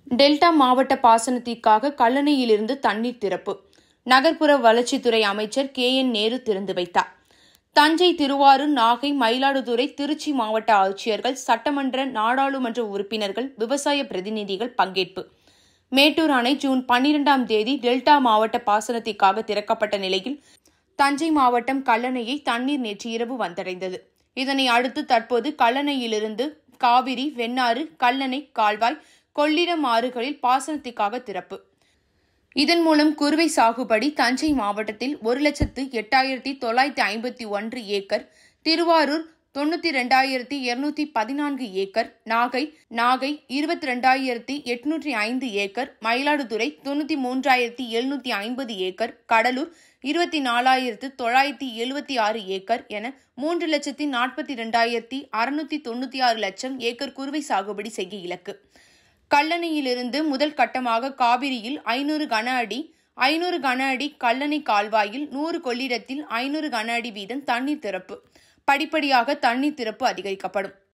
delta மாவட்ட பாசனத்திற்காக கல்லணையிலிருந்து தண்ணீர் திறப்பு நகர்ப்புற வளர்ச்சித்துறை அமைச்சர் கே என் நேரு திறந்து வைத்தார் தஞ்சை திருவாரூர் நாகை மயிலாடுதுறை திருச்சி மாவட்ட ஆட்சியர்கள் சட்டமன்ற நாடாளுமன்ற உறுப்பினர்கள் விவசாய பிரதிநிதிகள் பங்கேற்பு மேட்டூர் அணை ஜூன் பன்னிரெண்டாம் தேதி டெல்டா மாவட்ட பாசனத்திற்காக திறக்கப்பட்ட நிலையில் தஞ்சை மாவட்டம் கல்லணையை தண்ணீர் நேற்று இரவு வந்தடைந்தது இதனை அடுத்து தற்போது கல்லணையிலிருந்து காவிரி வெண்ணாறு கல்லணை கால்வாய் கொள்ளிடம் ஆறுகளில் பாசனத்திற்காக திறப்பு இதன் மூலம் குறுவை சாகுபடி தஞ்சை மாவட்டத்தில் ஒரு லட்சத்து எட்டாயிரத்தி தொள்ளாயிரத்தி ஐம்பத்தி ஒன்று ஏக்கர் திருவாரூர் தொண்ணூற்றி ரெண்டாயிரத்தி இருநூத்தி பதினான்கு ஏக்கர் நாகை நாகை இருபத்தி ரெண்டாயிரத்தி எட்நூற்றி ஐந்து ஏக்கர் மயிலாடுதுறை தொண்ணூற்றி மூன்றாயிரத்தி எழுநூற்றி ஐம்பது ஏக்கர் கடலூர் இருபத்தி நாலாயிரத்து தொள்ளாயிரத்தி எழுபத்தி ஆறு ஏக்கர் என மூன்று லட்சத்தி நாற்பத்தி ரெண்டாயிரத்தி அறுநூத்தி தொண்ணூற்றி ஆறு லட்சம் ஏக்கர் குறுவை சாகுபடி செய்ய இலக்கு கல்லணையிலிருந்து முதல் கட்டமாக காவிரியில் ஐநூறு கன அடி ஐநூறு கன அடி கல்லணை கால்வாயில் நூறு கொள்ளிடத்தில் ஐநூறு கன அடி வீதம் தண்ணீர் திறப்பு படிப்படியாக தண்ணீர் திறப்பு அதிகரிக்கப்படும்